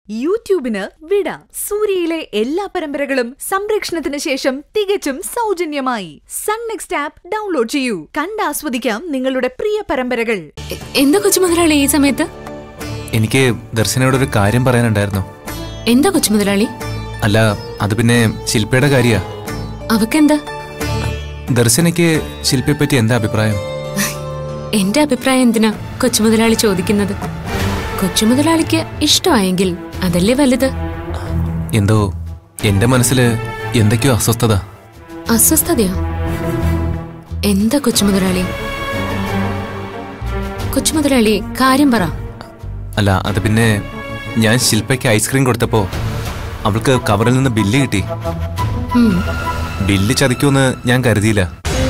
യൂട്യൂബിന് വിട സൂര്യയിലെ എല്ലാ പരമ്പരകളും സംരക്ഷണത്തിന് ശേഷം തികച്ചും സൗജന്യമായി സൺ നെക്സ്റ്റ് ആപ്പ് ഡൗൺലോഡ് ചെയ്യൂ കണ്ടാസ്വദിക്കാം നിങ്ങളുടെ പ്രിയ പരമ്പരകൾ എ- എന്താ കൊച്ചു മുതലാളി ഈ സമയത്ത് എനിക്ക് ദർശനയോട് ഒരു കാര്യം പറയാനുണ്ടായിരുന്നു എന്താ കൊച്ചു മുതലാളി അല്ല അത് പിന്നെ ശില്പയുടെ കാര്യാ അവക്കെന്താ ദർശനയ്ക്ക് ശില്പയെ പറ്റി എന്താ അഭിപ്രായം എന്റെ അഭിപ്രായം എന്തിനാ കൊച്ചു മുതലാളി ചോദിക്കുന്നത് കൊച്ചു മുതലാളിക്ക് ഇഷ്ടമായെങ്കിൽ അതല്ലേ വലുത് എന്തോ എന്റെ മനസ്സിൽ എന്തൊക്കെയോ അസ്വസ്ഥത അസ്വസ്ഥതയോ എന്താ കൊച്ചു മുതലാളി കൊച്ചു മുതലാളി കാര്യം പറ അല്ല അത് പിന്നെ ഞാൻ ശില്പയ്ക്ക് ഐസ്ക്രീം കൊടുത്തപ്പോ അവൾക്ക് കവറിൽ നിന്ന് ബില്ല് കിട്ടി ഉം, ബില്ല് ചതിക്കുമെന്ന് ഞാൻ കരുതിയില്ല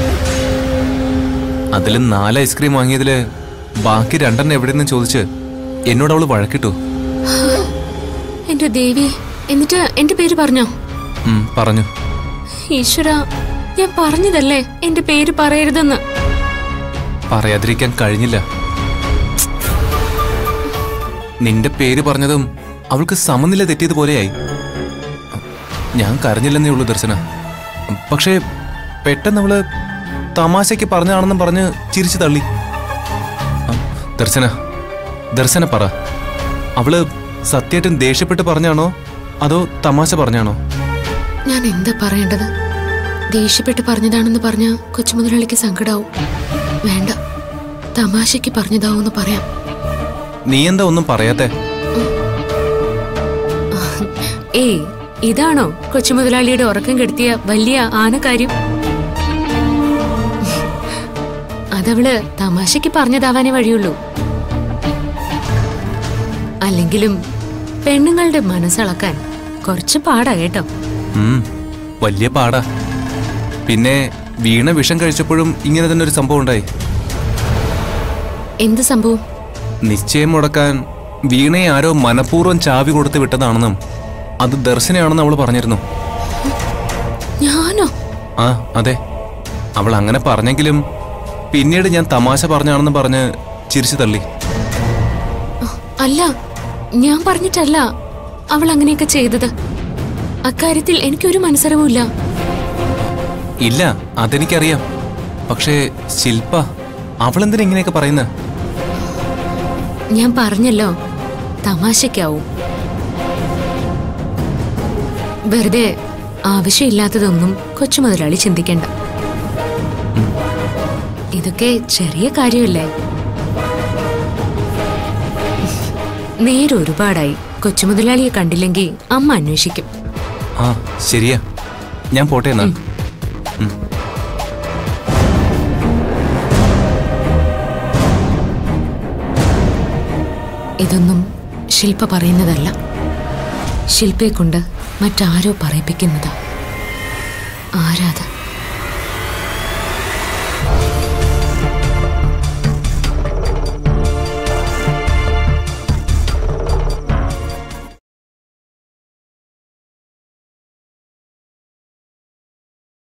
അതിൽ നാല് ഐസ്ക്രീം വാങ്ങിയതില് ബാക്കി രണ്ടെണ്ണം എവിടെയെന്ന് ചോദിച്ച് എന്നോട് അവള് വഴക്കിട്ടു എന്റെ ദേവി എന്നിട്ട് എന്റെ പേര് പറഞ്ഞോ ഉം, പറഞ്ഞു ഈശ്വര ഞാൻ പറഞ്ഞതല്ലേ എന്റെ പേര് പറയരുതെന്ന് പറയാതിരിക്കാൻ കഴിഞ്ഞില്ല നിന്റെ പേര് പറഞ്ഞതും അവൾക്ക് സമനില തെറ്റിയതുപോലെയായി ഞാൻ കരഞ്ഞില്ലെന്നേ ഉള്ളൂ ദർശന പക്ഷേ പെട്ടെന്ന് അവള് തമാശയ്ക്ക് പറഞ്ഞാണെന്നും പറഞ്ഞ് ചിരിച്ചു തള്ളി ദർശന ദർശന പറ അവള് സത്യമായിട്ടും ദേഷ്യപ്പെട്ട് പറഞ്ഞാണോ അതോ തമാശ പറഞ്ഞാണോ ഞാൻ എന്താ പറയേണ്ടത് ദേഷ്യപ്പെട്ട് പറഞ്ഞതാണെന്ന് പറഞ്ഞ കൊച്ചുമുതലാളിക്ക് സങ്കടാവും വേണ്ട തമാശയ്ക്ക് പറഞ്ഞതാവൂന്ന് പറയാം നീ എന്താ ഒന്നും പറയാത്തെ ഏയ് ഇതാണോ കൊച്ചുമുതലാളിയുടെ ഉറക്കം കെടുത്തിയ വലിയ ആനക്കാര്യം അതവള് തമാശയ്ക്ക് പറഞ്ഞതാവാനേ വഴിയുള്ളൂ അല്ലെങ്കിലും പെണ്ണുങ്ങളുടെ മനസ്സളക്കാൻ കുറച്ച് പാടാ കേട്ടോ ഉം, വലിയ പാടാ പിന്നെ വീണ വിഷം കഴിച്ചപ്പോഴും ഇങ്ങനെ തന്നെ ഒരു സംഭവം ഉണ്ടായി എന്ത് സംഭവം നിശ്ചയം മുടക്കാൻ വീണയെ ആരോ മനഃപൂർവ്വം ചാവി കൊടുത്ത് വിട്ടതാണെന്നും അത് ദർശനയാണെന്ന് അവൾ പറഞ്ഞിരുന്നു ഞാനോ ആ അതെ അവൾ അങ്ങനെ പറഞ്ഞെങ്കിലും പിന്നീട് ഞാൻ തമാശ പറഞ്ഞാണെന്ന് പറഞ്ഞ് ചിരിച്ചു തള്ളി അല്ല ഞാൻ പറഞ്ഞിട്ടല്ല അവൾ അങ്ങനെയൊക്കെ ചെയ്തത് അക്കാര്യത്തിൽ എനിക്കൊരു മനസ്സരവുമില്ല ഇല്ല അതെനിക്കറിയാം പക്ഷേ ശില്പ അവളെന്തിനാ ഇങ്ങനെയൊക്കെ പറയുന്നത് ഞാൻ പറഞ്ഞല്ലോ തമാശയ്ക്കാവും വെറുതെ ആവശ്യമില്ലാത്തതൊന്നും കൊച്ചുമുതലാളി ചിന്തിക്കണ്ട ഇതൊക്കെ ചെറിയ കാര്യമല്ലേ നേരെ ഒരുപാടായി കൊച്ചുമുതലാളിയെ കണ്ടില്ലെങ്കിൽ അമ്മ അന്വേഷിക്കും ആ ശരിയാ ഞാൻ പോട്ടെ എന്നാ ഉം. ഇതൊന്നും ശില്പ പറയുന്നതല്ല ശില്പയെ കൊണ്ട് മറ്റാരോ പറയിപ്പിക്കുന്നതാ ആരാത്